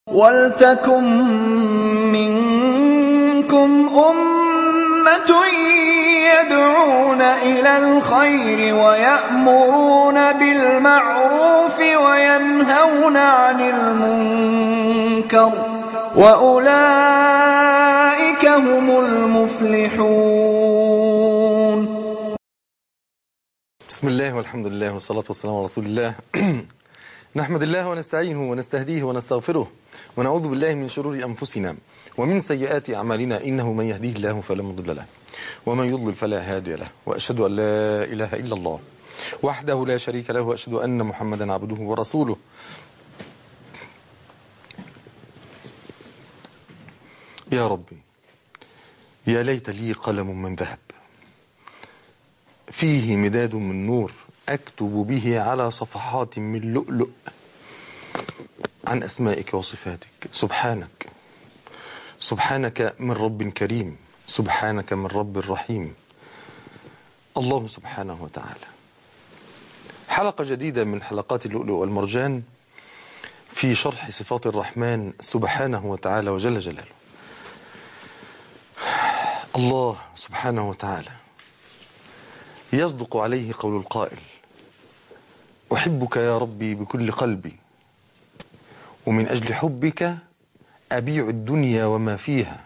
وَلْتَكُن مِّنكُمْ أُمَّةٌ يَدْعُونَ إِلَى الْخَيْرِ وَيَأْمُرُونَ بِالْمَعْرُوفِ وَيَنْهَوْنَ عَنِ الْمُنكَرِ ۚ وَأُولَٰئِكَ هُمُ الْمُفْلِحُونَ بسم الله والحمد لله والصلاة والسلام على رسول الله نحمد الله ونستعينه ونستهديه ونستغفره ونعوذ بالله من شرور أنفسنا ومن سيئات أعمالنا إنه من يهديه الله فلا مضل له ومن يضلل فلا هادي له وأشهد أن لا إله إلا الله وحده لا شريك له وأشهد أن محمدا عبده ورسوله يا ربي يا ليت لي قلم من ذهب فيه مداد من نور أكتب به على صفحات من لؤلؤ عن أسمائك وصفاتك سبحانك سبحانك من رب كريم سبحانك من رب رحيم الله سبحانه وتعالى حلقة جديدة من حلقات اللؤلؤ والمرجان في شرح صفات الرحمن سبحانه وتعالى وجل جلاله الله سبحانه وتعالى يصدق عليه قول القائل أحبك يا ربي بكل قلبي ومن أجل حبك أبيع الدنيا وما فيها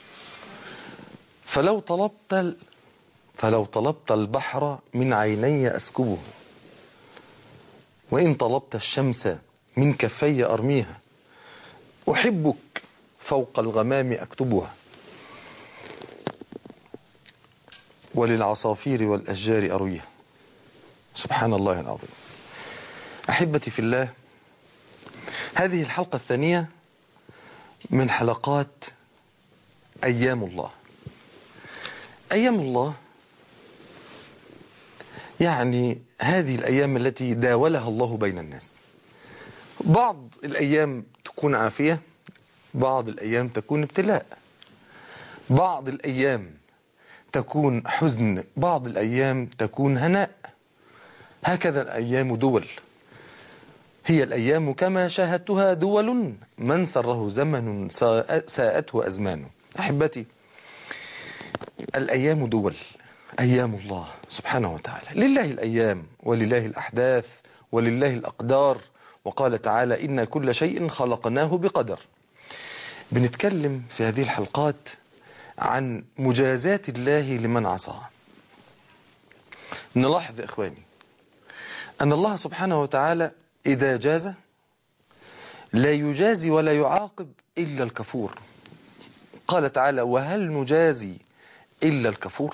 فلو طلبت فلو طلبت البحر من عيني أسكبه وإن طلبت الشمس من كفي أرميها أحبك فوق الغمام أكتبها وللعصافير والأشجار أرويها سبحان الله العظيم أحبتي في الله هذه الحلقة الثانية من حلقات أيام الله أيام الله يعني هذه الأيام التي داولها الله بين الناس بعض الأيام تكون عافية بعض الأيام تكون ابتلاء بعض الأيام تكون حزن بعض الأيام تكون هناء هكذا الأيام دول هي الأيام كما شاهدتها دول من سره زمن ساءته أزمان أحبتي الأيام دول أيام الله سبحانه وتعالى لله الأيام ولله الأحداث ولله الأقدار وقال تعالى إن كل شيء خلقناه بقدر بنتكلم في هذه الحلقات عن مجازات الله لمن عصاه نلاحظ يا إخواني أن الله سبحانه وتعالى إذا جاز لا يجازي ولا يعاقب إلا الكفور قال تعالى وهل نجازي إلا الكفور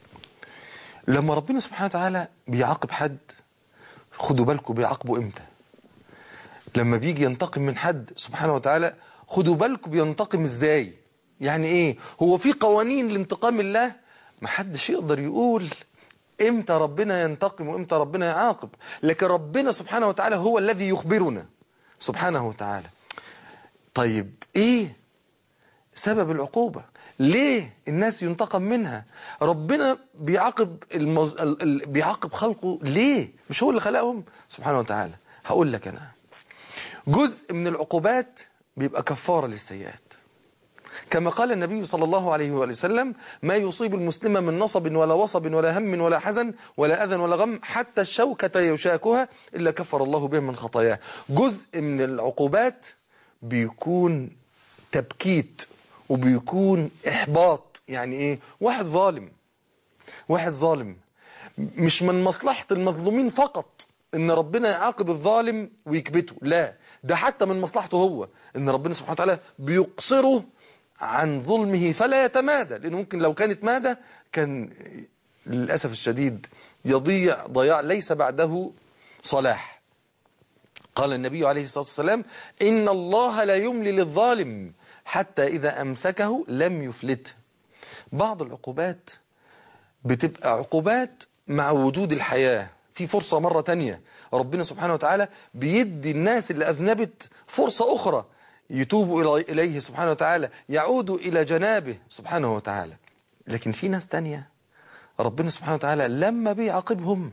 لما ربنا سبحانه وتعالى بيعاقب حد خدوا بالكم بيعاقبه إمتى لما بيجي ينتقم من حد سبحانه وتعالى خدوا بالكم بينتقم إزاي يعني إيه هو في قوانين لانتقام الله محدش يقدر يقول امتى ربنا ينتقم وامتى ربنا يعاقب لكن ربنا سبحانه وتعالى هو الذي يخبرنا سبحانه وتعالى طيب ايه سبب العقوبة ليه الناس ينتقم منها ربنا بيعاقب المز... ال... ال... بيعاقب خلقه ليه مش هو اللي خلقهم سبحانه وتعالى هقول لك انا جزء من العقوبات بيبقى كفارة للسيئات كما قال النبي صلى الله عليه وآله وسلم ما يصيب المسلم من نصب ولا وصب ولا هم ولا حزن ولا أذى ولا غم حتى الشوكة يشاكها إلا كفر الله به من خطاياه جزء من العقوبات بيكون تبكيت وبيكون إحباط يعني إيه واحد ظالم واحد ظالم مش من مصلحة المظلومين فقط إن ربنا يعاقب الظالم ويكبته لا ده حتى من مصلحته هو إن ربنا سبحانه وتعالى بيقصره عن ظلمه فلا يتمادى لأنه ممكن لو كانت مادة كان للأسف الشديد يضيع ضياع ليس بعده صلاح قال النبي عليه الصلاة والسلام إن الله لا يملي للظالم حتى إذا أمسكه لم يفلته بعض العقوبات بتبقى عقوبات مع وجود الحياة في فرصة مرة تانية ربنا سبحانه وتعالى بيدي الناس اللي أذنبت فرصة أخرى يتوبوا إليه سبحانه وتعالى يعودوا إلى جنابه سبحانه وتعالى لكن في ناس تانية ربنا سبحانه وتعالى لما بيعاقبهم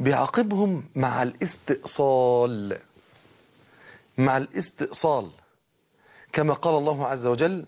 بيعاقبهم مع الاستئصال مع الاستئصال كما قال الله عز وجل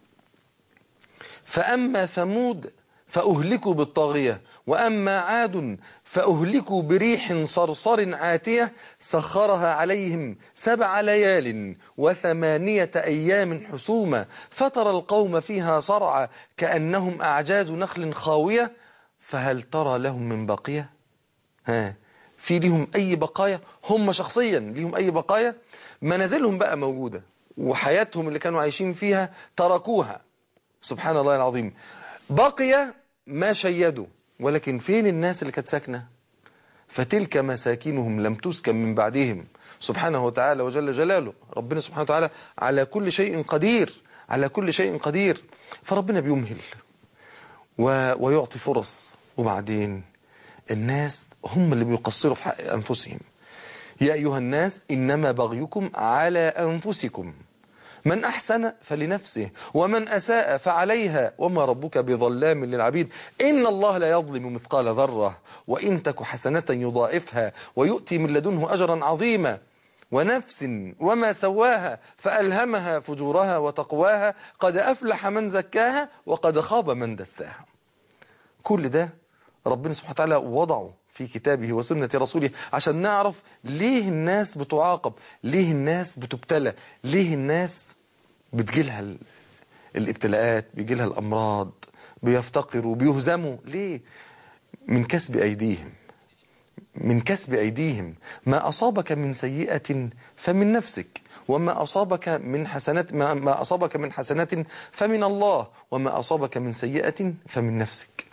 فأما ثمود فأهلكوا بالطاغية وأما عاد فأهلكوا بريح صرصر عاتية سخرها عليهم سبع ليال وثمانية أيام حسوما فترى القوم فيها صرعى كأنهم أعجاز نخل خاوية فهل ترى لهم من بقية ها في ليهم أي بقايا هم شخصيا ليهم أي بقايا منازلهم بقى موجودة وحياتهم اللي كانوا عايشين فيها تركوها سبحان الله العظيم بقي ما شيدوا ولكن فين الناس اللي كانت ساكنة فتلك مساكنهم لم تسكن من بعدهم سبحانه وتعالى وجل جلاله ربنا سبحانه وتعالى على كل شيء قدير على كل شيء قدير فربنا بيمهل و... ويعطي فرص وبعدين الناس هم اللي بيقصروا في حق أنفسهم يا أيها الناس إنما بغيكم على أنفسكم من أحسن فلنفسه ومن أساء فعليها وما ربك بظلام للعبيد إن الله لا يظلم مثقال ذرة وإن تك حسنة يضاعفها ويؤتي من لدنه أجرا عظيما ونفس وما سواها فألهمها فجورها وتقواها قد أفلح من زكاها وقد خاب من دساها كل ده ربنا سبحانه وتعالى وضعه في كتابه وسنة رسوله عشان نعرف ليه الناس بتعاقب ليه الناس بتبتلى ليه الناس بتجيلها ال- الابتلاءات بيجيلها الأمراض بيفتقروا بيهزموا ليه من كسب أيديهم من كسب أيديهم ما أصابك من سيئة فمن نفسك وما أصابك من حسنات ما, ما أصابك من حسنات فمن الله وما أصابك من سيئة فمن نفسك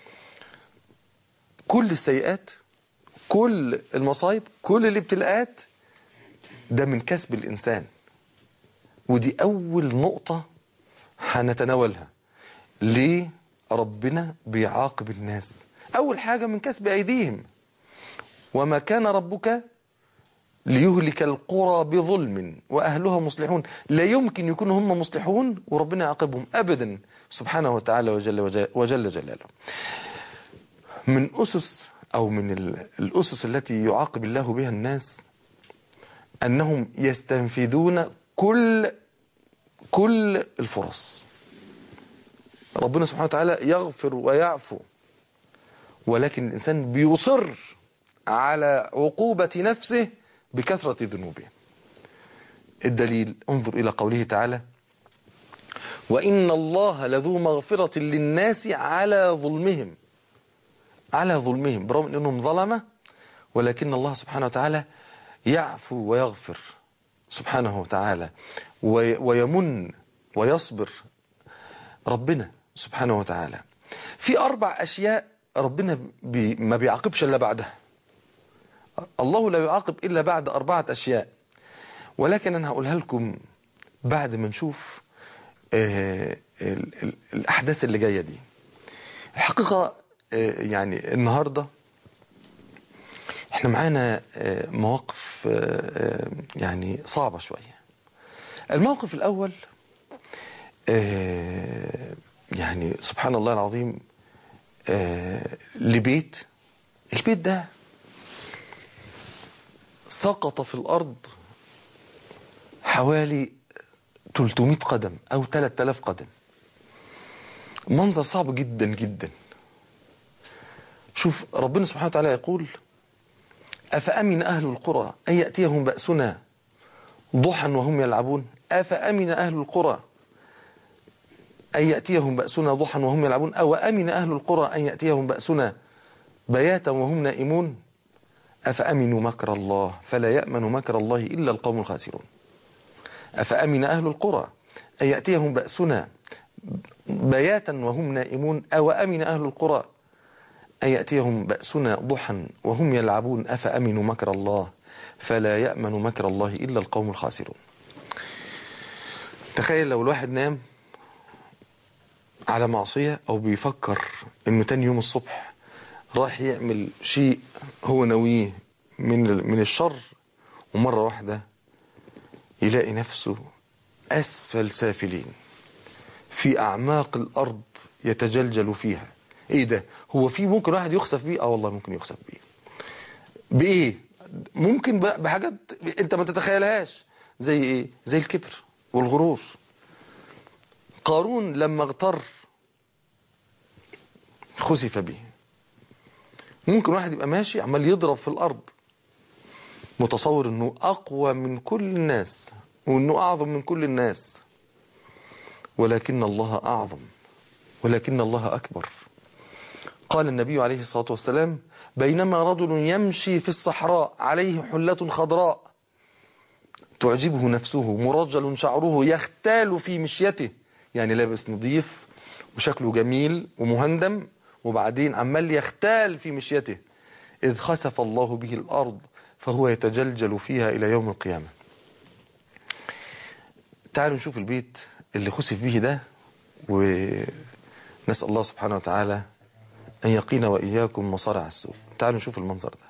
كل السيئات كل المصايب كل الابتلاءات ده من كسب الإنسان ودي أول نقطة هنتناولها ليه ربنا بيعاقب الناس أول حاجة من كسب أيديهم وما كان ربك ليهلك القرى بظلم وأهلها مصلحون لا يمكن يكون هم مصلحون وربنا يعاقبهم أبدا سبحانه وتعالى وجل, وجل, وجل جلاله من أسس أو من ال- الأسس التي يعاقب الله بها الناس أنهم يستنفذون كل كل الفرص ربنا سبحانه وتعالى يغفر ويعفو ولكن الإنسان بيصر على عقوبة نفسه بكثرة ذنوبه الدليل انظر إلى قوله تعالى وإن الله لذو مغفرة للناس على ظلمهم على ظلمهم برغم أنهم ظلمة ولكن الله سبحانه وتعالى يعفو ويغفر سبحانه وتعالى وي- ويمن ويصبر ربنا سبحانه وتعالى في أربع أشياء ربنا بي ما بيعاقبش إلا بعدها الله لا يعاقب إلا بعد أربعة أشياء ولكن أنا هقولها لكم بعد ما نشوف آه، ال- ال- الأحداث اللي جاية دي الحقيقة آه، يعني النهاردة احنا معانا آه، مواقف آه، آه، يعني صعبة شوية الموقف الأول آه، يعني سبحان الله العظيم آه، لبيت البيت ده سقط في الأرض حوالي 300 قدم أو 3000 قدم منظر صعب جدا جدا شوف ربنا سبحانه وتعالى يقول أفأمن أهل القرى أن يأتيهم بأسنا ضحى وهم يلعبون أفأمن أهل القرى أن يأتيهم بأسنا ضحى وهم يلعبون أو أمن أهل القرى أن يأتيهم بأسنا بياتا وهم نائمون أفأمنوا مكر الله فلا يأمن مكر الله إلا القوم الخاسرون أفأمن أهل القرى أن يأتيهم بأسنا بياتا وهم نائمون أو أمن أهل القرى أن يأتيهم بأسنا ضحى وهم يلعبون أفأمنوا مكر الله فلا يأمن مكر الله إلا القوم الخاسرون تخيل لو الواحد نام على معصية أو بيفكر إنه تاني يوم الصبح راح يعمل شيء هو ناويه من من الشر ومرة واحدة يلاقي نفسه أسفل سافلين في أعماق الأرض يتجلجل فيها إيه ده هو في ممكن واحد يخسف بيه آه والله ممكن يخسف بيه بإيه ممكن ب- بحاجات أنت ما تتخيلهاش زي إيه زي الكبر والغرور قارون لما اغتر خسف به ممكن واحد يبقى ماشي عمال يضرب في الأرض متصور انه اقوى من كل الناس وانه اعظم من كل الناس ولكن الله اعظم ولكن الله اكبر قال النبي عليه الصلاة والسلام بينما رجل يمشي في الصحراء عليه حلة خضراء تعجبه نفسه مرجل شعره يختال في مشيته يعني لابس نظيف وشكله جميل ومهندم وبعدين عمال يختال في مشيته إذ خسف الله به الأرض فهو يتجلجل فيها إلى يوم القيامة تعالوا نشوف البيت اللي خسف به ده ونسأل الله سبحانه وتعالى أن يقينا وإياكم مصارع السوء تعالوا نشوف المنظر ده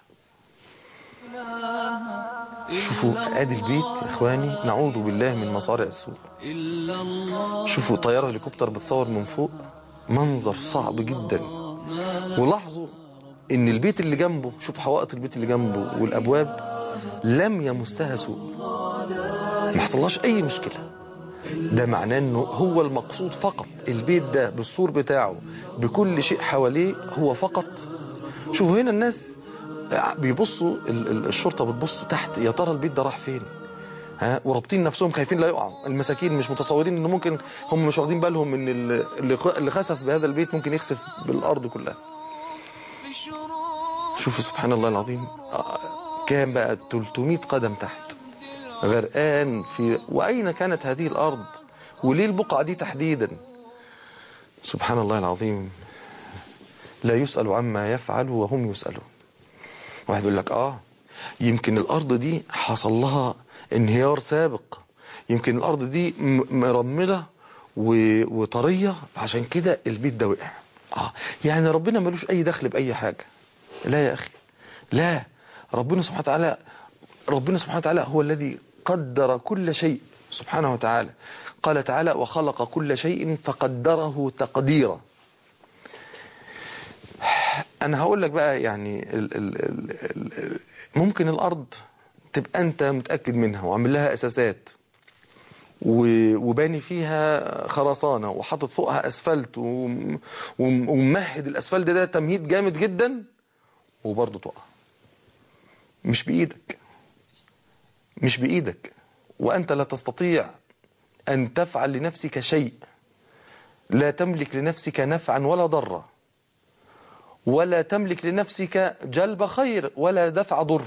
شوفوا ادي البيت يا اخواني نعوذ بالله من مصارع السوء شوفوا طياره هليكوبتر بتصور من فوق منظر صعب جدا ولاحظوا ان البيت اللي جنبه شوف حوائط البيت اللي جنبه والابواب لم يمسها سوء ما حصلهاش اي مشكله ده معناه انه هو المقصود فقط البيت ده بالسور بتاعه بكل شيء حواليه هو فقط شوفوا هنا الناس بيبصوا ال- ال- الشرطه بتبص تحت يا ترى البيت ده راح فين ها ورابطين نفسهم خايفين لا يقعوا المساكين مش متصورين انه ممكن هم مش واخدين بالهم ان ال- اللي خ- اللي خسف بهذا البيت ممكن يخسف بالارض كلها شوفوا سبحان الله العظيم آه، كان بقى 300 قدم تحت غرقان في واين كانت هذه الارض وليه البقعه دي تحديدا سبحان الله العظيم لا يسأل عما يفعل وهم يسألون واحد يقول لك اه يمكن الارض دي حصل لها انهيار سابق يمكن الارض دي م- مرمله و- وطريه فعشان كده البيت ده وقع اه يعني ربنا ملوش اي دخل باي حاجه لا يا اخي لا ربنا سبحانه وتعالى ربنا سبحانه وتعالى هو الذي قدر كل شيء سبحانه وتعالى قال تعالى وخلق كل شيء فقدره تقديرا انا هقول لك بقى يعني ال ال ال ال ممكن الارض تبقى انت متاكد منها وعامل لها اساسات و- وباني فيها خرسانه وحاطط فوقها اسفلت وم- وم- وممهد الاسفلت ده تمهيد جامد جدا وبرضه تقع مش بايدك مش بايدك وانت لا تستطيع ان تفعل لنفسك شيء لا تملك لنفسك نفعا ولا ضرا ولا تملك لنفسك جلب خير ولا دفع ضر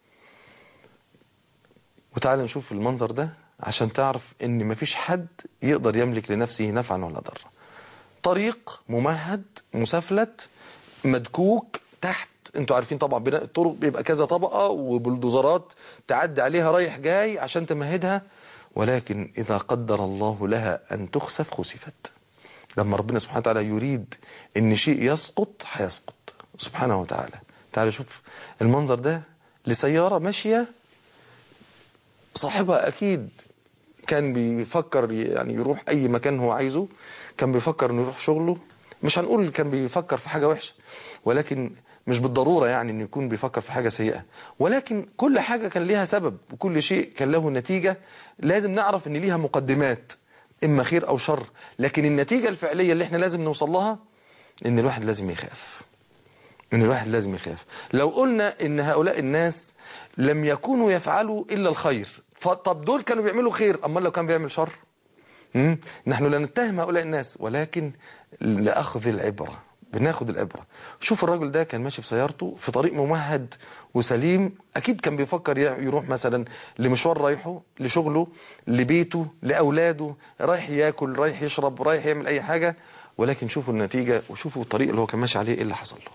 وتعال نشوف المنظر ده عشان تعرف ان مفيش حد يقدر يملك لنفسه نفعا ولا ضرا طريق ممهد مسفلت مدكوك تحت انتوا عارفين طبعا بناء الطرق بيبقى كذا طبقة وبلدوزرات تعدي عليها رايح جاي عشان تمهدها ولكن إذا قدر الله لها أن تخسف خسفت لما ربنا سبحانه وتعالى يريد ان شيء يسقط هيسقط سبحانه وتعالى تعال شوف المنظر ده لسيارة ماشية صاحبها اكيد كان بيفكر يعني يروح اي مكان هو عايزه كان بيفكر انه يروح شغله مش هنقول كان بيفكر في حاجة وحشة ولكن مش بالضرورة يعني انه يكون بيفكر في حاجة سيئة ولكن كل حاجة كان ليها سبب وكل شيء كان له نتيجة لازم نعرف ان ليها مقدمات اما خير او شر لكن النتيجة الفعلية اللي احنا لازم نوصل لها ان الواحد لازم يخاف ان الواحد لازم يخاف لو قلنا ان هؤلاء الناس لم يكونوا يفعلوا الا الخير فطب دول كانوا بيعملوا خير اما لو كان بيعمل شر مم؟ نحن لا نتهم هؤلاء الناس ولكن لأخذ العبرة بناخد العبرة شوف الراجل ده كان ماشي بسيارته في طريق ممهد وسليم أكيد كان بيفكر يروح مثلا لمشوار رايحه لشغله لبيته لأولاده رايح ياكل رايح يشرب رايح يعمل أي حاجة ولكن شوفوا النتيجة وشوفوا الطريق اللي هو كان ماشي عليه إيه اللي حصل له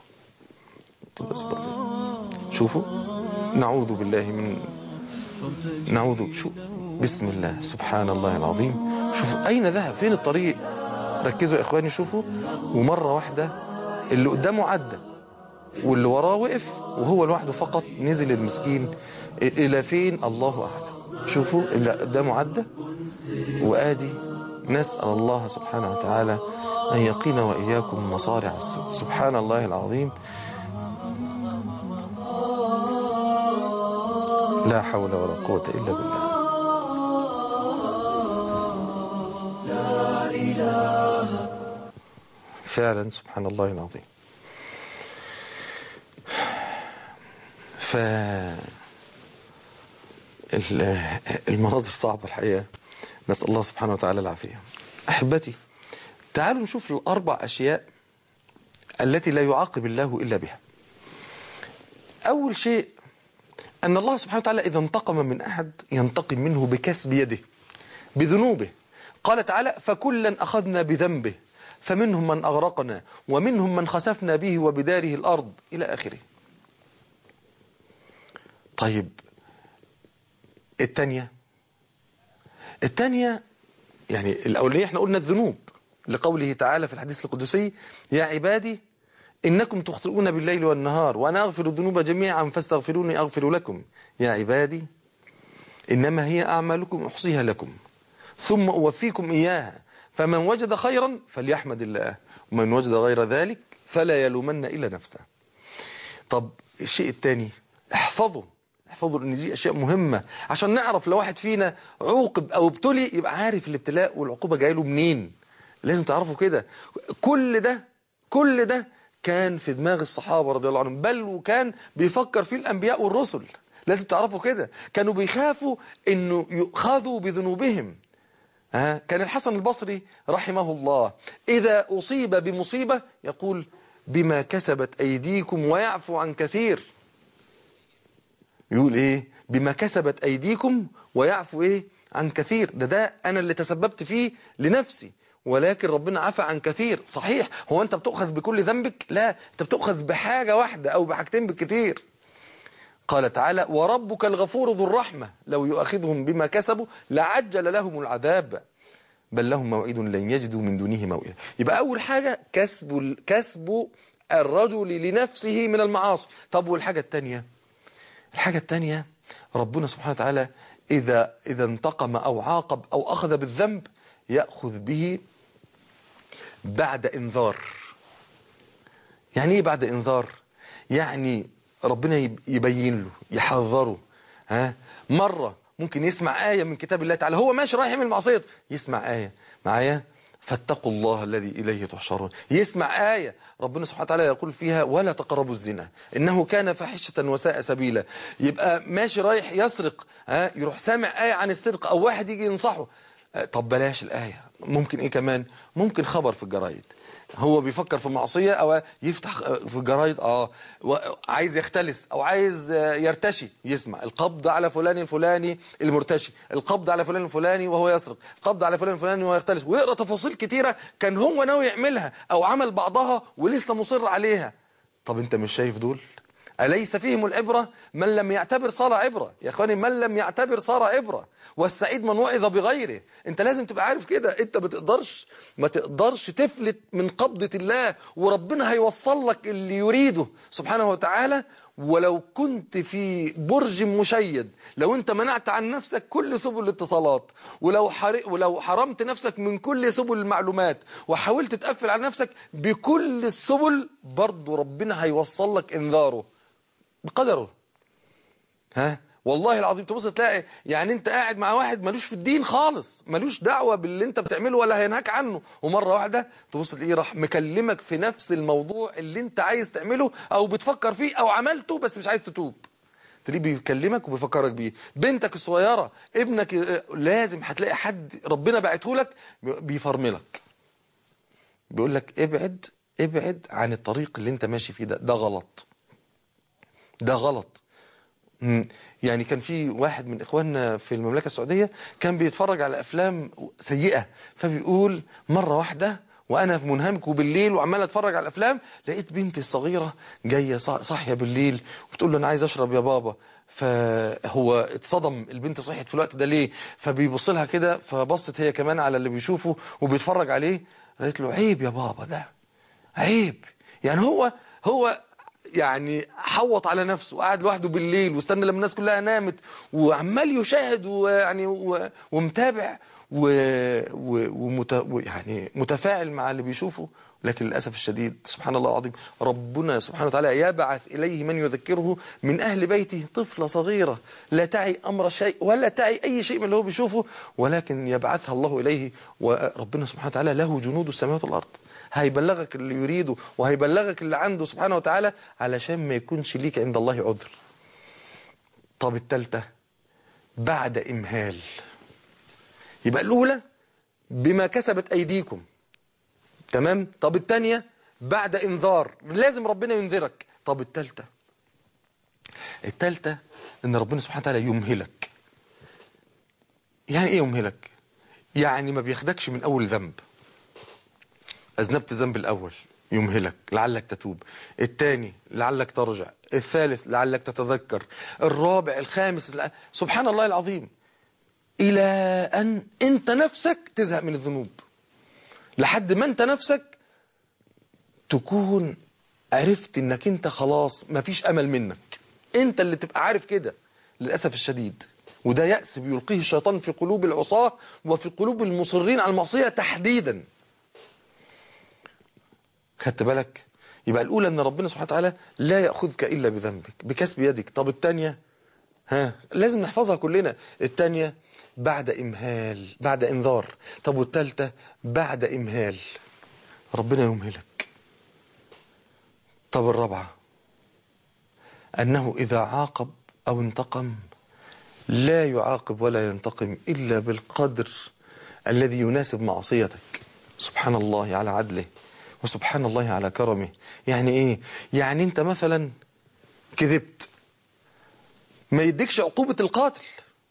شوفوا نعوذ بالله من نعوذ شو بسم الله سبحان الله العظيم شوفوا أين ذهب فين الطريق ركزوا يا إخواني شوفوا ومرة واحدة اللي قدامه عدى واللي وراه وقف وهو لوحده فقط نزل المسكين إلى فين الله أعلم شوفوا اللي قدامه عدى وآدي نسأل الله سبحانه وتعالى أن يقينا وإياكم مصارع السوء سبحان الله العظيم لا حول ولا قوة إلا بالله فعلا سبحان الله العظيم ف ال- المناظر صعبة الحقيقة نسأل الله سبحانه وتعالى العافية أحبتي تعالوا نشوف الأربع أشياء التي لا يعاقب الله إلا بها أول شيء أن الله سبحانه وتعالى إذا انتقم من أحد ينتقم منه بكسب يده بذنوبه قال تعالى فكلا أخذنا بذنبه فمنهم من أغرقنا ومنهم من خسفنا به وبداره الأرض إلى آخره طيب الثانية الثانية يعني الأولية احنا قلنا الذنوب لقوله تعالى في الحديث القدسي يا عبادي إنكم تخطئون بالليل والنهار وأنا أغفر الذنوب جميعا فاستغفروني أغفر لكم يا عبادي إنما هي أعمالكم أحصيها لكم ثم أوفيكم إياها فمن وجد خيرا فليحمد الله ومن وجد غير ذلك فلا يلومن إلا نفسه طب الشيء الثاني احفظوا احفظوا ان دي اشياء مهمه عشان نعرف لو واحد فينا عوقب او ابتلي يبقى عارف الابتلاء والعقوبه جايه له منين لازم تعرفوا كده كل ده كل ده كان في دماغ الصحابه رضي الله عنهم بل وكان بيفكر فيه الانبياء والرسل لازم تعرفوا كده كانوا بيخافوا انه يؤخذوا بذنوبهم ها كان الحسن البصري رحمه الله إذا أصيب بمصيبة يقول بما كسبت أيديكم ويعفو عن كثير يقول إيه بما كسبت أيديكم ويعفو إيه عن كثير ده ده أنا اللي تسببت فيه لنفسي ولكن ربنا عفى عن كثير صحيح هو أنت بتؤخذ بكل ذنبك لا أنت بتؤخذ بحاجة واحدة أو بحاجتين بالكثير قال تعالى وربك الغفور ذو الرحمة لو يؤاخذهم بما كسبوا لعجل لهم العذاب بل لهم موعد لن يجدوا من دونه موئلا يبقى أول حاجة كسب كسب الرجل لنفسه من المعاصي طب والحاجة الثانية الحاجة الثانية ربنا سبحانه وتعالى إذا إذا انتقم أو عاقب أو أخذ بالذنب يأخذ به بعد إنذار يعني إيه بعد إنذار يعني ربنا يب- يبين له يحذره ها مرة ممكن يسمع آية من كتاب الله تعالى هو ماشي رايح يعمل معصية يسمع آية معايا فاتقوا الله الذي إليه تحشرون يسمع آية ربنا سبحانه وتعالى يقول فيها ولا تقربوا الزنا إنه كان فاحشة وساء سبيلا يبقى ماشي رايح يسرق ها يروح سامع آية عن السرقة أو واحد يجي ينصحه آه، طب بلاش الآية ممكن إيه كمان ممكن خبر في الجرايد هو بيفكر في معصية أو يفتح في الجرايد آه و- عايز يختلس أو عايز آه، يرتشي يسمع القبض على فلان الفلاني المرتشي القبض على فلان الفلاني وهو يسرق القبض على فلان الفلاني وهو يختلس ويقرأ تفاصيل كتيرة كان هو ناوي يعملها أو عمل بعضها ولسه مصر عليها طب أنت مش شايف دول أليس فيهم العبرة من لم يعتبر صار عبرة يا أخواني من لم يعتبر صار عبرة والسعيد من وعظ بغيره أنت لازم تبقى عارف كده أنت ما تقدرش ما تقدرش تفلت من قبضة الله وربنا هيوصل لك اللي يريده سبحانه وتعالى ولو كنت في برج مشيد لو انت منعت عن نفسك كل سبل الاتصالات ولو حر... ولو حرمت نفسك من كل سبل المعلومات وحاولت تقفل على نفسك بكل السبل برضه ربنا هيوصل لك انذاره بقدره ها والله العظيم تبص تلاقي يعني انت قاعد مع واحد ملوش في الدين خالص ملوش دعوه باللي انت بتعمله ولا هينهاك عنه ومره واحده تبص تلاقيه راح مكلمك في نفس الموضوع اللي انت عايز تعمله او بتفكر فيه او عملته بس مش عايز تتوب تلاقيه بيكلمك وبيفكرك بيه بنتك الصغيره ابنك اه، لازم هتلاقي حد ربنا باعته لك بيفرملك بيقول لك ابعد ابعد عن الطريق اللي انت ماشي فيه ده ده غلط ده غلط مم. يعني كان في واحد من اخواننا في المملكه السعوديه كان بيتفرج على افلام سيئه فبيقول مره واحده وانا منهمك وبالليل وعمال اتفرج على الافلام لقيت بنتي الصغيره جايه صا- صاحيه بالليل وبتقول له انا عايز اشرب يا بابا فهو اتصدم البنت صحيت في الوقت ده ليه فبيبص لها كده فبصت هي كمان على اللي بيشوفه وبيتفرج عليه قالت له عيب يا بابا ده عيب يعني هو هو يعني حوط على نفسه وقعد لوحده بالليل واستنى لما الناس كلها نامت وعمال يشاهد ويعني و- ومتابع و... و... ومت... و... يعني متفاعل مع اللي بيشوفه لكن للأسف الشديد سبحان الله العظيم ربنا سبحانه وتعالى يبعث إليه من يذكره من أهل بيته طفلة صغيرة لا تعي أمر شيء ولا تعي أي شيء من اللي هو بيشوفه ولكن يبعثها الله إليه وربنا سبحانه وتعالى له جنود السماوات والأرض هيبلغك اللي يريده وهيبلغك اللي عنده سبحانه وتعالى علشان ما يكونش ليك عند الله عذر طب التالتة بعد إمهال يبقى الأولى بما كسبت أيديكم تمام طب التانية بعد إنذار لازم ربنا ينذرك طب التالتة التالتة إن ربنا سبحانه وتعالى يمهلك يعني إيه يمهلك يعني ما بياخدكش من أول ذنب أذنبت الذنب الأول يمهلك لعلك تتوب الثاني لعلك ترجع الثالث لعلك تتذكر الرابع الخامس لع- سبحان الله العظيم إلى أن أنت نفسك تزهق من الذنوب لحد ما أنت نفسك تكون عرفت أنك أنت خلاص مفيش أمل منك أنت اللي تبقى عارف كده للأسف الشديد وده يأس بيلقيه الشيطان في قلوب العصاة وفي قلوب المصرين على المعصية تحديداً خدت بالك يبقى الأولى أن ربنا سبحانه وتعالى لا يأخذك إلا بذنبك بكسب يدك طب الثانية ها لازم نحفظها كلنا الثانية بعد إمهال بعد إنذار طب والثالثة بعد إمهال ربنا يمهلك طب الرابعة أنه إذا عاقب أو انتقم لا يعاقب ولا ينتقم إلا بالقدر الذي يناسب معصيتك سبحان الله على عدله وسبحان الله على كرمه يعني ايه يعني انت مثلا كذبت ما يديكش عقوبة القاتل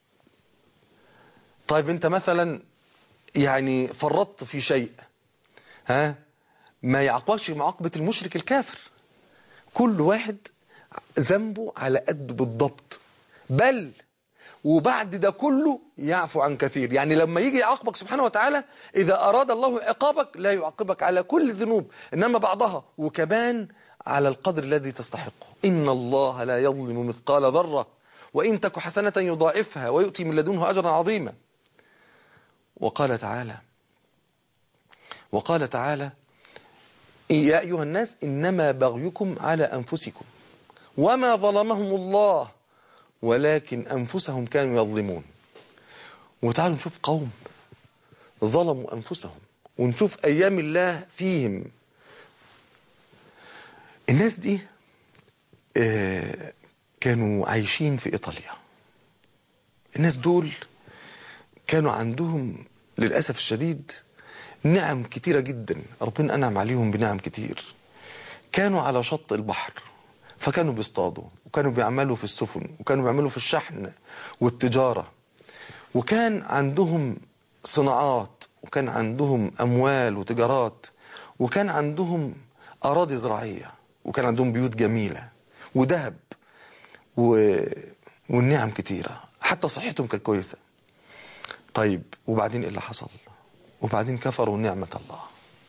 طيب انت مثلا يعني فرطت في شيء ها ما يعاقبكش معاقبة المشرك الكافر كل واحد ذنبه على قد بالضبط بل وبعد ده كله يعفو عن كثير يعني لما يجي يعاقبك سبحانه وتعالى إذا أراد الله عقابك لا يعاقبك على كل الذنوب إنما بعضها وكمان على القدر الذي تستحقه إن الله لا يظلم مثقال ذرة وإن تك حسنة يضاعفها ويؤتي من لدنه أجرا عظيما وقال تعالى وقال تعالى يا أيها الناس إنما بغيكم على أنفسكم وما ظلمهم الله ولكن أنفسهم كانوا يظلمون وتعالوا نشوف قوم ظلموا أنفسهم ونشوف أيام الله فيهم الناس دي آه، كانوا عايشين في إيطاليا الناس دول كانوا عندهم للأسف الشديد نعم كتيرة جدا ربنا أنعم عليهم بنعم كتير كانوا على شط البحر فكانوا بيصطادوا وكانوا بيعملوا في السفن وكانوا بيعملوا في الشحن والتجارة وكان عندهم صناعات وكان عندهم أموال وتجارات وكان عندهم أراضي زراعية وكان عندهم بيوت جميلة وذهب و... والنعم كتيرة حتى صحتهم كانت كويسة طيب وبعدين ايه اللي حصل وبعدين كفروا نعمة الله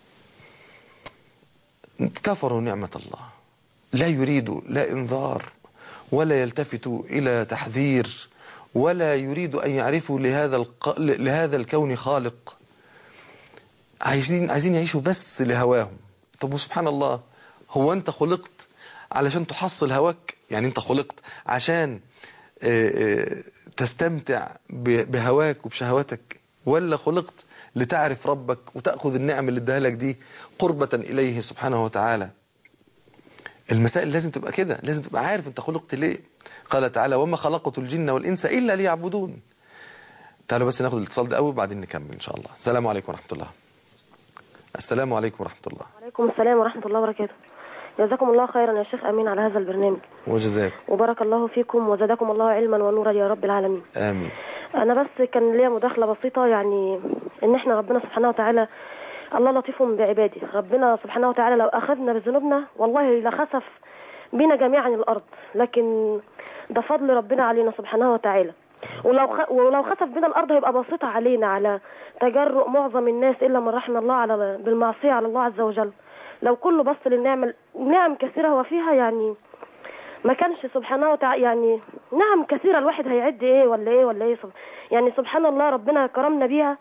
كفروا نعمة الله لا يريدوا لا انذار ولا يلتفتوا إلى تحذير ولا يريد أن يعرفوا لهذا الق... لهذا الكون خالق عايزين عايزين يعيشوا بس لهواهم طب وسبحان الله هو أنت خلقت علشان تحصل هواك يعني أنت خلقت عشان آه، آه، تستمتع ب- بهواك وبشهواتك ولا خلقت لتعرف ربك وتأخذ النعم اللي اداها لك دي قربة إليه سبحانه وتعالى المسائل لازم تبقى كده لازم تبقى عارف انت خلقت ليه قال تعالى وما خلقت الجن والإنس إلا ليعبدون تعالوا بس ناخد الاتصال ده أول وبعدين نكمل إن شاء الله السلام عليكم ورحمة الله السلام عليكم ورحمة الله وعليكم السلام ورحمة الله وبركاته جزاكم الله خيرا يا شيخ أمين على هذا البرنامج وجزاك وبارك الله فيكم وزادكم الله علما ونورا يا رب العالمين آمين أنا بس كان ليا مداخلة بسيطة يعني إن إحنا ربنا سبحانه وتعالى الله لطيف بعباده ربنا سبحانه وتعالى لو أخذنا بذنوبنا والله لخسف بنا جميعا الأرض لكن ده فضل ربنا علينا سبحانه وتعالى ولو خ... ولو خسف بنا الأرض هيبقى بسيطة علينا على تجرؤ معظم الناس إلا من رحم الله على بالمعصية على الله عز وجل لو كله بص للنعم نعم كثيرة هو فيها يعني ما كانش سبحانه وتعالى يعني نعم كثيرة الواحد هيعد ايه ولا ايه ولا ايه سب... يعني سبحان الله ربنا كرمنا بيها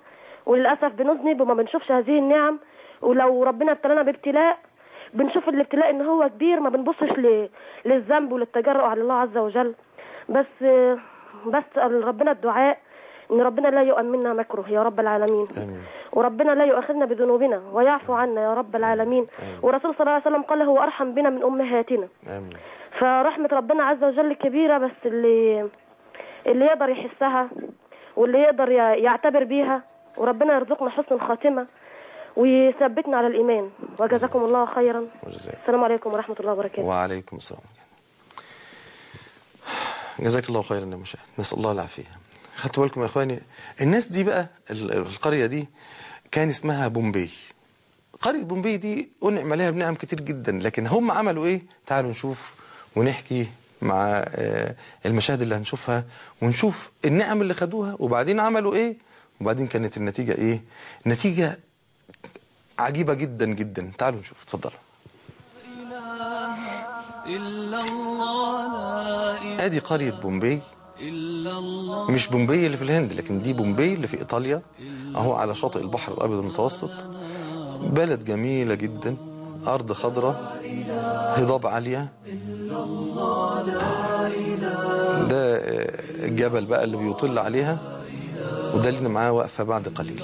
وللاسف بنذنب وما بنشوفش هذه النعم ولو ربنا ابتلانا بابتلاء بنشوف الابتلاء ان هو كبير ما بنبصش ل- للذنب وللتجرؤ على الله عز وجل بس بس ربنا الدعاء ان ربنا لا يؤمننا مكره يا رب العالمين آمين. وربنا لا يؤاخذنا بذنوبنا ويعفو عنا يا رب العالمين ورسول صلى الله عليه وسلم قال هو ارحم بنا من امهاتنا آمين فرحمة ربنا عز وجل كبيرة بس اللي اللي يقدر يحسها واللي يقدر ي- يعتبر بيها وربنا يرزقنا حسن الخاتمة ويثبتنا على الإيمان وجزاكم الله خيرا وجزاك السلام عليكم ورحمة الله وبركاته وعليكم السلام جزاك الله خيرا يا مشاهد نسأل الله العافية خدتوا بالكم يا إخواني الناس دي بقى ال- القرية دي كان اسمها بومبي قرية بومبي دي أنعم عليها بنعم كتير جدا لكن هم عملوا إيه تعالوا نشوف ونحكي مع آه، المشاهد اللي هنشوفها ونشوف النعم اللي خدوها وبعدين عملوا إيه وبعدين كانت النتيجة إيه نتيجة عجيبة جدا جدا تعالوا نشوف اتفضلوا إلا الله لا إله ادي قرية بومبي إلا الله مش بومبي اللي في الهند لكن دي بومبي اللي في ايطاليا اهو على شاطئ البحر الابيض المتوسط بلد جميلة جدا ارض خضراء هضاب عالية ده آه، الجبل بقى اللي بيطل عليها وده اللي معاه واقفة بعد قليل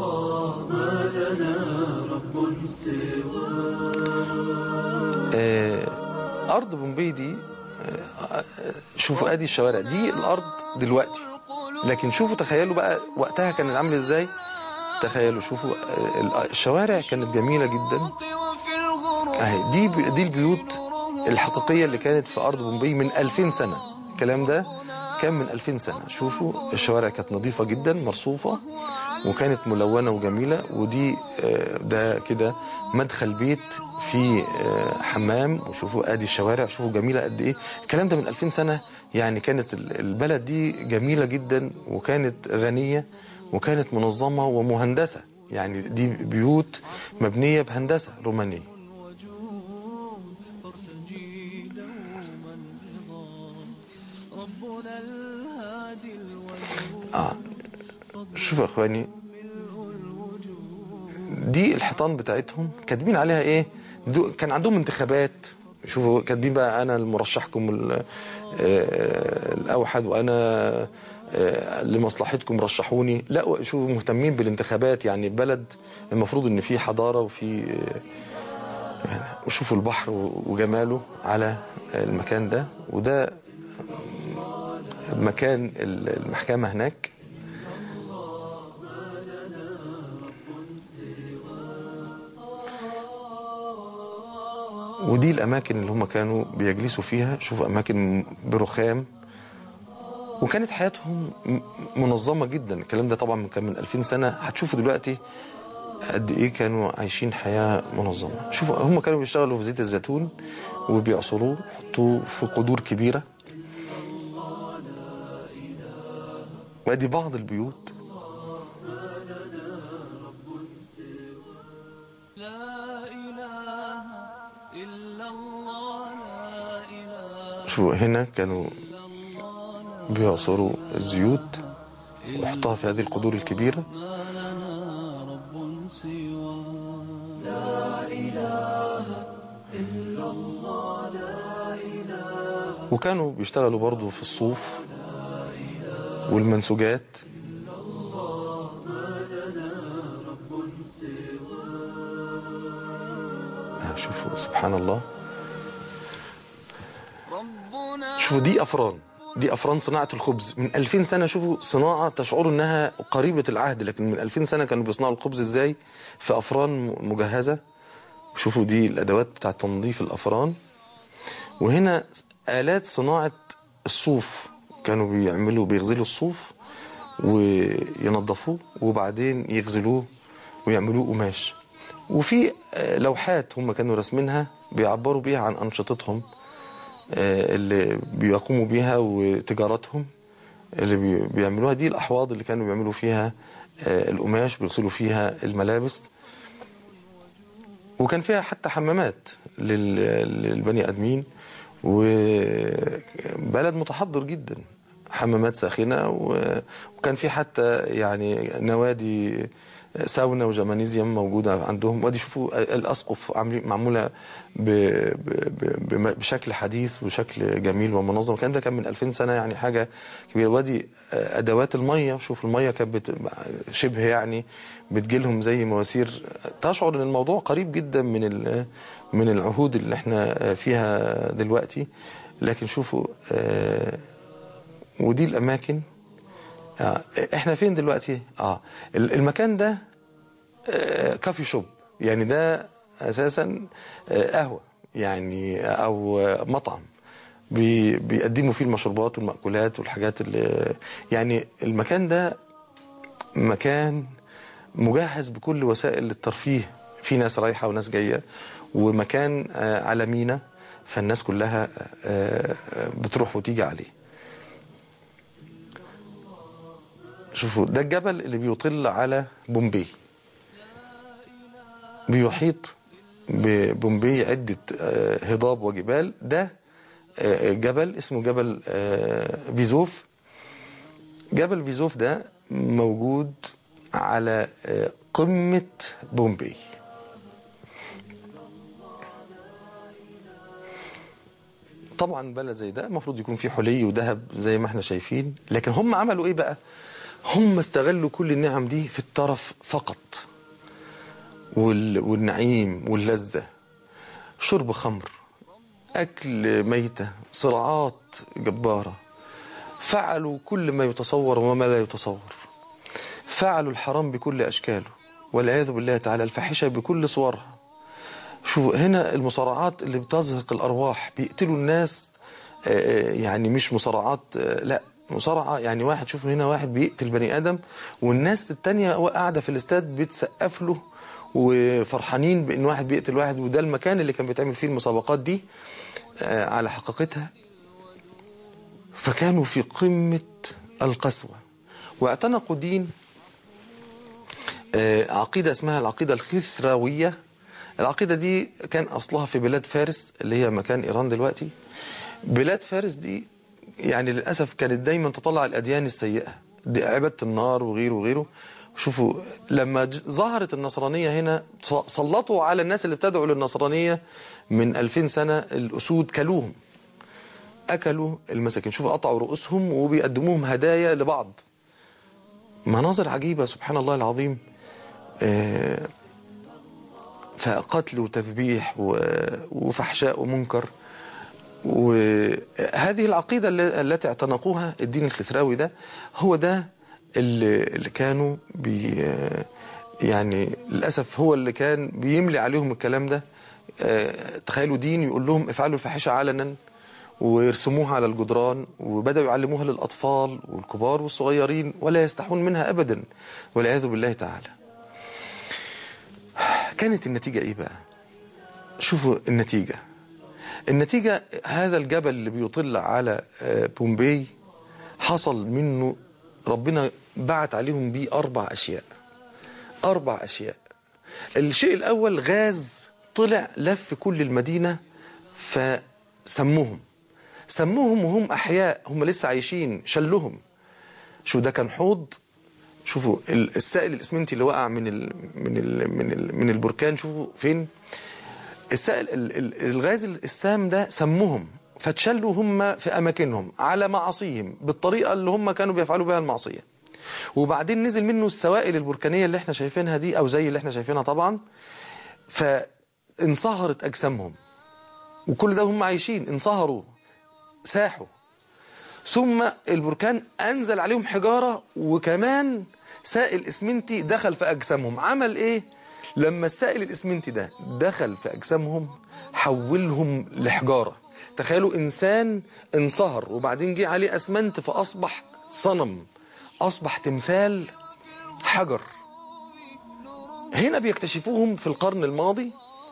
آه، ارض بومبي دي آه، شوفوا ادي الشوارع دي الارض دلوقتي لكن شوفوا تخيلوا بقى وقتها كانت عامله ازاي تخيلوا شوفوا آه، الشوارع كانت جميله جدا وفي الغروب اهي دي ب- دي البيوت الحقيقيه اللي كانت في ارض بومبي من 2000 سنه الكلام ده كان من 2000 سنه شوفوا الشوارع كانت نظيفه جدا مرصوفه وكانت ملونه وجميله ودي آه، ده كده مدخل بيت فيه آه، حمام وشوفوا ادي الشوارع شوفوا جميله قد ايه الكلام ده من 2000 سنه يعني كانت ال- البلد دي جميله جدا وكانت غنيه وكانت منظمه ومهندسه يعني دي بيوت مبنيه بهندسه رومانيه ترتجي دوما رضا ربنا الهادي الوجود آه. شوفوا يا اخواني دي الحيطان بتاعتهم كاتبين عليها ايه دو كان عندهم انتخابات شوفوا كاتبين بقى انا المرشحكم ال- آه، الاوحد وانا آه، لمصلحتكم رشحوني لا شوفوا مهتمين بالانتخابات يعني البلد المفروض ان في حضاره وفي آه، يعني وشوفوا البحر وجماله على المكان ده وده مكان المحكمة هناك ودي الأماكن اللي هم كانوا بيجلسوا فيها شوفوا أماكن برخام وكانت حياتهم م- منظمة جدا الكلام ده طبعا كان من 2000 سنة هتشوفوا دلوقتي قد ايه كانوا عايشين حياة منظمة شوفوا هم كانوا بيشتغلوا في زيت الزيتون وبيعصروه يحطوه في قدور كبيرة وادي بعض البيوت لا إله إلا الله لا إله شوفوا هنا كانوا بيعصروا الزيوت ويحطوها في هذه القدور الكبيرة ما لنا رب سوى وكانوا بيشتغلوا برضو في الصوف والمنسوجات آه، شوفوا سبحان الله ربنا شوفوا دي أفران دي أفران صناعة الخبز من 2000 سنة شوفوا صناعة تشعروا إنها قريبة العهد لكن من 2000 سنة كانوا بيصنعوا الخبز إزاي في أفران مجهزة شوفوا دي الأدوات بتاعة تنظيف الأفران وهنا آلات صناعة الصوف كانوا بيعملوا بيغزلوا الصوف وينظفوه وبعدين يغزلوه ويعملوه قماش وفي آه، لوحات هم كانوا راسمينها بيعبروا بيها عن أنشطتهم آه، اللي بيقوموا بيها وتجارتهم اللي بي- بيعملوها دي الأحواض اللي كانوا بيعملوا فيها آه، القماش بيغسلوا فيها الملابس وكان فيها حتى حمامات لل- للبني ادمين وبلد متحضر جدا حمامات ساخنة و- وكان في حتى يعني نوادي ساونا وجمانيزيوم موجودة عندهم ودي شوفوا الأسقف عاملين معمولة ب ب ب بم- بشكل حديث وشكل جميل ومنظم كان ده كان من 2000 سنة يعني حاجة كبيرة ودي أدوات المية شوف المية كانت بت- شبه يعني بتجيلهم زي مواسير تشعر ان الموضوع قريب جدا من ال- من العهود اللي احنا فيها دلوقتي لكن شوفوا آه، ودي الاماكن آه، احنا فين دلوقتي اه ال- المكان ده آه، كافي شوب يعني ده اساسا آه، قهوه يعني او آه، مطعم بي- بيقدموا فيه المشروبات والمأكولات والحاجات اللي يعني المكان ده مكان مجهز بكل وسائل الترفيه في ناس رايحة وناس جاية ومكان آه، على مينا فالناس كلها آه، آه، بتروح وتيجي عليه شوفوا ده الجبل اللي بيطل على بومبي بيحيط ببومبي عدة آه، هضاب وجبال ده آه، جبل اسمه جبل آه، فيزوف جبل فيزوف ده موجود على آه، قمة بومبي طبعا بلد زي ده المفروض يكون فيه حلي وذهب زي ما احنا شايفين لكن هم عملوا ايه بقى هم استغلوا كل النعم دي في الترف فقط وال... والنعيم واللذة شرب خمر أكل ميتة صراعات جبارة فعلوا كل ما يتصور وما لا يتصور فعلوا الحرام بكل أشكاله والعياذ بالله تعالى الفاحشة بكل صورها شوفوا هنا المصارعات اللي بتزهق الأرواح بيقتلوا الناس آه، آه، يعني مش مصارعات آه، لا مصارعة يعني واحد شوفوا هنا واحد بيقتل بني آدم والناس التانية قاعدة في الاستاد بتسقف له وفرحانين بأن واحد بيقتل واحد وده المكان اللي كان بيتعمل فيه المسابقات دي آه، على حقيقتها فكانوا في قمة القسوة واعتنقوا دين آه، عقيدة اسمها العقيدة الخثراوية العقيدة دي كان أصلها في بلاد فارس اللي هي مكان إيران دلوقتي بلاد فارس دي يعني للأسف كانت دايما تطلع الأديان السيئة دي عبادة النار وغيره وغيره شوفوا لما ج- ظهرت النصرانية هنا ص- سلطوا على الناس اللي بتدعوا للنصرانية من 2000 سنة الأسود كلوهم أكلوا المساكين شوفوا قطعوا رؤوسهم وبيقدموهم هدايا لبعض مناظر عجيبة سبحان الله العظيم آه، فقتل وتذبيح و- وفحشاء ومنكر وهذه العقيدة الل- التي اعتنقوها الدين الخسراوي ده هو ده اللي اللي كانوا بي يعني للأسف هو اللي كان بيملي عليهم الكلام ده آه، تخيلوا دين يقول لهم افعلوا الفاحشة علنا ويرسموها على الجدران وبدأوا يعلموها للأطفال والكبار والصغيرين ولا يستحون منها أبدا والعياذ بالله تعالى كانت النتيجة إيه بقى شوفوا النتيجة النتيجة هذا الجبل اللي بيطل على آه، بومبي حصل منه ربنا بعت عليهم بيه أربع أشياء أربع أشياء الشيء الأول غاز طلع لف كل المدينة فسموهم سموهم وهم أحياء هم لسه عايشين شلهم شو ده كان حوض شوفوا ال- السائل الاسمنتي اللي وقع من ال من ال من ال من البركان شوفوا فين السائل ال- ال- الغاز السام ده سمهم فتشلوا هم في اماكنهم على معاصيهم بالطريقه اللي هم كانوا بيفعلوا بها المعصيه وبعدين نزل منه السوائل البركانيه اللي احنا شايفينها دي او زي اللي احنا شايفينها طبعا فانصهرت اجسامهم وكل ده هم عايشين انصهروا ساحوا ثم البركان أنزل عليهم حجارة وكمان سائل إسمنتي دخل في أجسامهم عمل إيه؟ لما السائل الإسمنتي ده دخل في أجسامهم حولهم لحجارة تخيلوا إنسان انصهر وبعدين جه عليه أسمنت فأصبح صنم أصبح تمثال حجر هنا بيكتشفوهم في القرن الماضي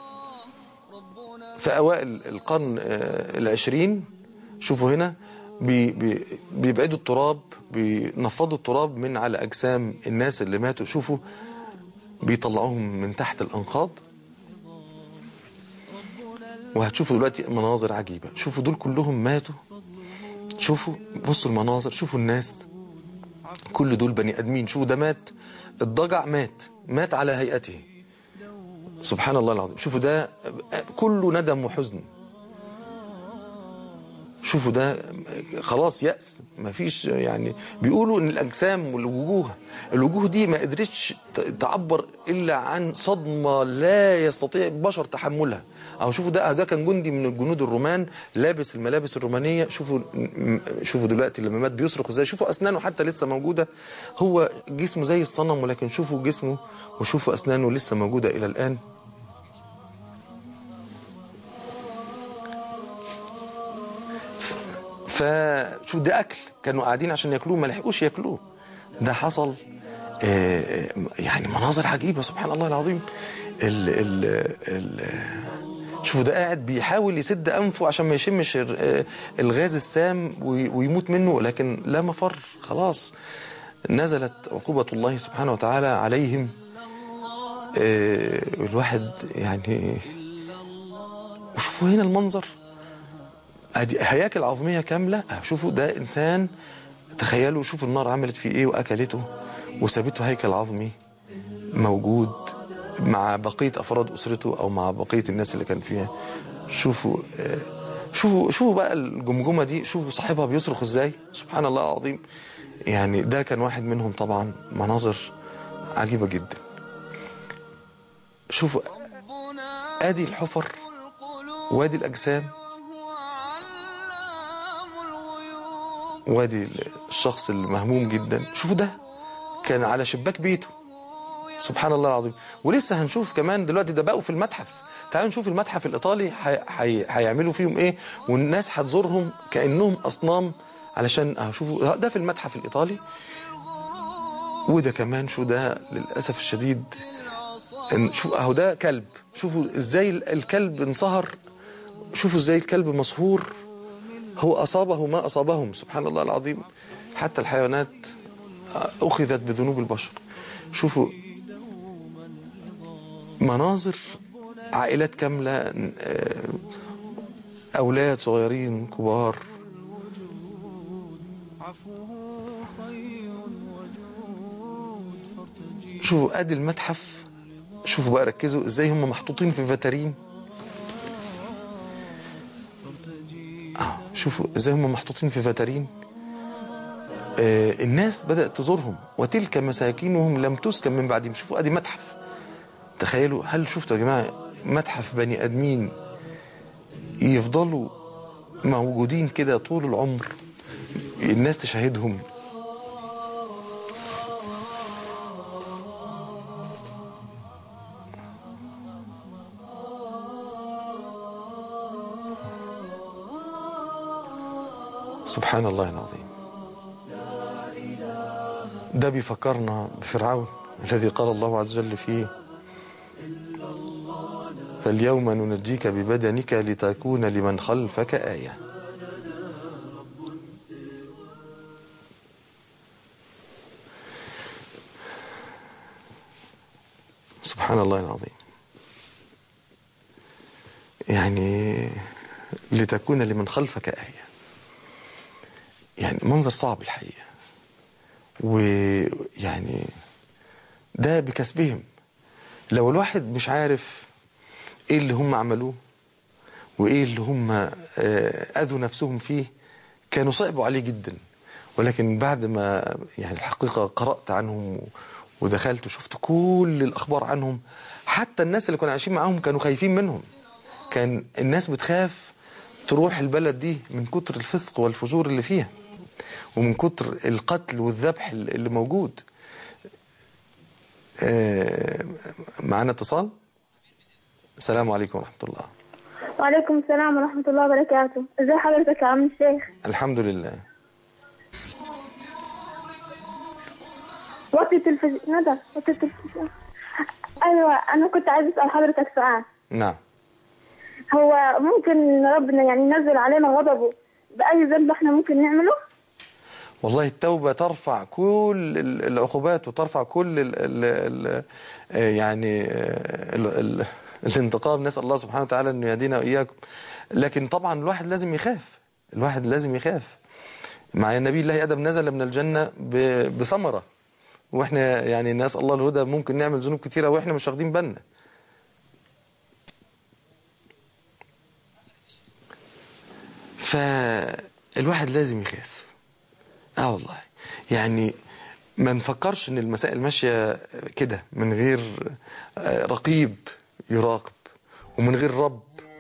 في أوائل القرن آه، العشرين شوفوا هنا بي بي بيبعدوا التراب بينفضوا التراب من على أجسام الناس اللي ماتوا شوفوا بيطلعوهم من تحت الأنقاض وهتشوفوا دلوقتي مناظر عجيبة شوفوا دول كلهم ماتوا شوفوا بصوا المناظر شوفوا الناس كل دول بني ادمين شوفوا ده مات الضجع مات مات على هيئته سبحان الله العظيم شوفوا ده كله ندم وحزن شوفوا ده خلاص يأس مفيش يعني بيقولوا ان الاجسام والوجوه الوجوه دي ما قدرتش ت- تعبر الا عن صدمه لا يستطيع البشر تحملها او شوفوا ده ده كان جندي من الجنود الرومان لابس الملابس الرومانيه شوفوا م- شوفوا دلوقتي لما مات بيصرخ ازاي شوفوا اسنانه حتى لسه موجوده هو جسمه زي الصنم ولكن شوفوا جسمه وشوفوا اسنانه لسه موجوده الى الان فشوف ده اكل كانوا قاعدين عشان ياكلوه ما لحقوش ياكلوه ده حصل آه، آه، يعني مناظر عجيبه سبحان الله العظيم ال ال ال شوفوا ده قاعد بيحاول يسد انفه عشان ما يشمش ال- آه، الغاز السام وي- ويموت منه لكن لا مفر خلاص نزلت عقوبه الله سبحانه وتعالى عليهم آه، الواحد يعني وشوفوا هنا المنظر ادي هياكل عظميه كامله أه، شوفوا ده انسان تخيلوا شوفوا النار عملت فيه ايه واكلته وسابته هيكل عظمي موجود مع بقيه افراد اسرته او مع بقيه الناس اللي كان فيها شوفوا آه، شوفوا شوفوا بقى الجمجمه دي شوفوا صاحبها بيصرخ ازاي سبحان الله العظيم يعني ده كان واحد منهم طبعا مناظر عجيبه جدا شوفوا ادي الحفر وادي الاجسام وادي الشخص المهموم جدا شوفوا ده كان على شباك بيته سبحان الله العظيم ولسه هنشوف كمان دلوقتي ده بقوا في المتحف تعالوا نشوف المتحف الايطالي هي- هي- هيعملوا فيهم ايه والناس هتزورهم كانهم اصنام علشان اهو شوفوا ده في المتحف الايطالي وده كمان شو ده للاسف الشديد إن- شوف اهو ده كلب شوفوا ازاي ال- الكلب انصهر شوفوا ازاي الكلب مسهور هو أصابه ما أصابهم سبحان الله العظيم حتى الحيوانات أخذت بذنوب البشر شوفوا مناظر عائلات كاملة آه، أولاد صغيرين كبار شوفوا ادي المتحف شوفوا بقى ركزوا ازاي هم محطوطين في فترين اه شوفوا ازاي هم محطوطين في فترين آه الناس بدأت تزورهم وتلك مساكنهم لم تسكن من بعدهم شوفوا ادي متحف تخيلوا هل شفتوا يا جماعة متحف بني ادمين يفضلوا موجودين كده طول العمر الناس تشاهدهم سبحان الله العظيم ده بيفكرنا بفرعون الذي قال الله عز وجل فيه فاليوم ننجيك ببدنك لتكون لمن خلفك آية سبحان الله العظيم يعني لتكون لمن خلفك آية يعني منظر صعب الحقيقة ويعني ده بكسبهم لو الواحد مش عارف ايه اللي هم عملوه وايه اللي هم آه، اذوا نفسهم فيه كانوا صعبوا عليه جدا ولكن بعد ما يعني الحقيقة قرأت عنهم و- ودخلت وشفت كل الأخبار عنهم حتى الناس اللي كانوا عايشين معاهم كانوا خايفين منهم كان الناس بتخاف تروح البلد دي من كتر الفسق والفجور اللي فيها ومن كتر القتل والذبح اللي موجود آه، معانا اتصال السلام عليكم ورحمة الله وعليكم السلام ورحمة الله وبركاته ازي حضرتك يا عم الشيخ الحمد لله وطي التلفزيون ندى وطي التلفزيون ايوه انا كنت عايز اسال حضرتك سؤال نعم هو ممكن ربنا يعني ينزل علينا غضبه باي ذنب احنا ممكن نعمله والله التوبة ترفع كل ال- العقوبات وترفع كل ال ال ال يعني ال ال الانتقام نسأل الله سبحانه وتعالى أن يهدينا وإياكم لكن طبعا الواحد لازم يخاف الواحد لازم يخاف مع نبي الله ادم نزل من الجنه ب- بثمره واحنا يعني نسال الله الهدى ممكن نعمل ذنوب كتيره واحنا مش واخدين بالنا فالواحد لازم يخاف اه والله يعني ما نفكرش ان المسائل ماشيه كده من غير آه، رقيب يراقب ومن غير رب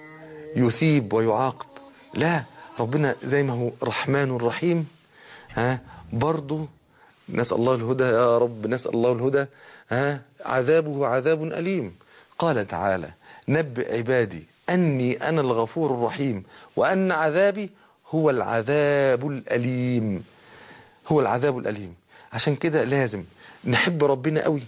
يثيب ويعاقب لا ربنا زي ما هو رحمن رحيم ها برضه نسأل الله الهدى يا رب نسأل الله الهدى ها عذابه عذاب أليم قال تعالى نبئ عبادي أني أنا الغفور الرحيم وأن عذابي هو العذاب الأليم هو العذاب الأليم عشان كده لازم نحب ربنا قوي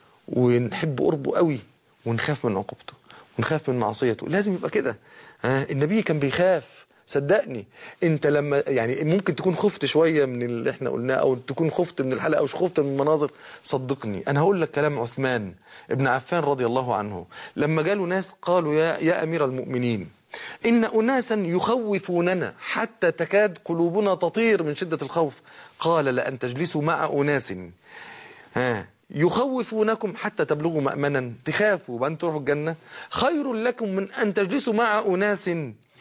ونحب قربه قوي ونخاف من عقوبته ونخاف من معصيته لازم يبقى كده ها النبي كان بيخاف صدقني انت لما يعني ممكن تكون خفت شويه من اللي احنا قلناه او تكون خفت من الحلقه او خفت من المناظر صدقني انا هقول لك كلام عثمان ابن عفان رضي الله عنه لما جاله ناس قالوا يا يا امير المؤمنين إن أناسا يخوفوننا حتى تكاد قلوبنا تطير من شدة الخوف قال لأن تجلسوا مع أناس ها يخوفونكم حتى تبلغوا مأمنا تخافوا وبأن تروحوا الجنة خير لكم من أن تجلسوا مع أناس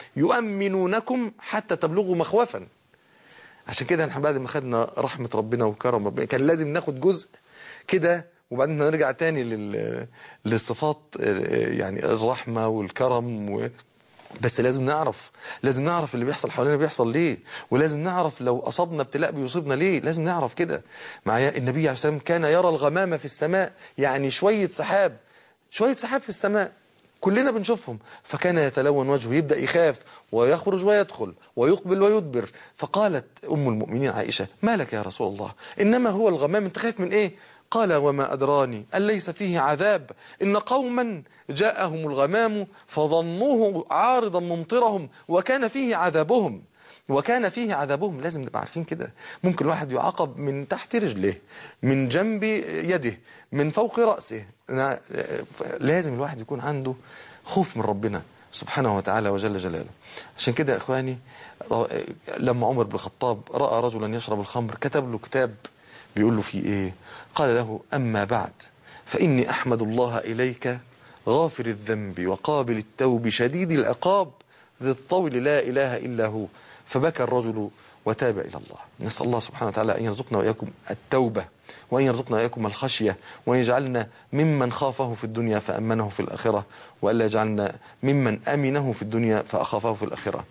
يؤمنونكم حتى تبلغوا مخوفا عشان كده احنا بعد ما خدنا رحمة ربنا وكرم ربنا كان لازم ناخد جزء كده وبعدين نرجع تاني لل... للصفات آه، يعني الرحمة والكرم و... بس لازم نعرف لازم نعرف اللي بيحصل حوالينا بيحصل ليه ولازم نعرف لو أصابنا ابتلاء بيصيبنا ليه لازم نعرف كده معايا النبي عليه السلام كان يرى الغمامة في السماء يعني شوية سحاب شوية سحاب في السماء كلنا بنشوفهم فكان يتلون وجهه يبدأ يخاف ويخرج ويدخل ويقبل ويدبر فقالت أم المؤمنين عائشة ما لك يا رسول الله إنما هو الغمام انت خايف من إيه قال وما أدراني أن ليس فيه عذاب إن قوما جاءهم الغمام فظنوه عارضا ممطرهم وكان فيه عذابهم وكان فيه عذابهم لازم نبقى عارفين كده ممكن الواحد يعاقب من تحت رجله من جنب يده من فوق رأسه أنا- لازم الواحد يكون عنده خوف من ربنا سبحانه وتعالى وجل جلاله عشان كده يا إخواني ر- لما عمر بن الخطاب رأى رجلا يشرب الخمر كتب له كتاب بيقول له فيه إيه قال له أما بعد فإني أحمد الله إليك غافر الذنب وقابل التوب شديد العقاب ذي الطول لا إله إلا هو فبكى الرجل وتاب إلى الله نسأل الله سبحانه وتعالى أن يرزقنا وإياكم التوبة وأن يرزقنا وإياكم الخشية وأن يجعلنا ممن خافه في الدنيا فأمنه في الآخرة وألا يجعلنا ممن أمنه في الدنيا فأخافه في الآخرة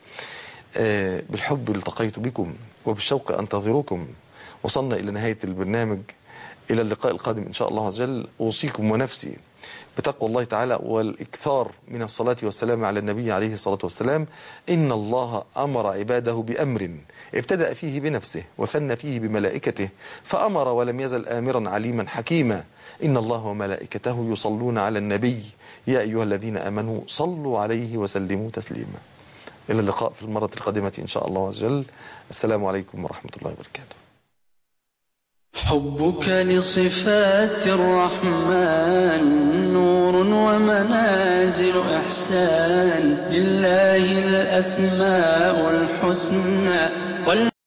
آه، بالحب التقيت بكم وبالشوق أنتظركم وصلنا إلى نهاية البرنامج إلى اللقاء القادم إن شاء الله عز وجل أوصيكم ونفسي بتقوى الله تعالى والإكثار من الصلاة والسلام على النبي عليه الصلاة والسلام إن الله أمر عباده بأمر ابتدأ فيه بنفسه وثنى فيه بملائكته فأمر ولم يزل آمرا عليما حكيما إن الله وملائكته يصلون على النبي يا أيها الذين آمنوا صلوا عليه وسلموا تسليما إلى اللقاء في المرة القادمة إن شاء الله عز وجل السلام عليكم ورحمة الله وبركاته حبك لصفات الرحمن نور ومنازل إحسان لله الأسماء الحسنى وال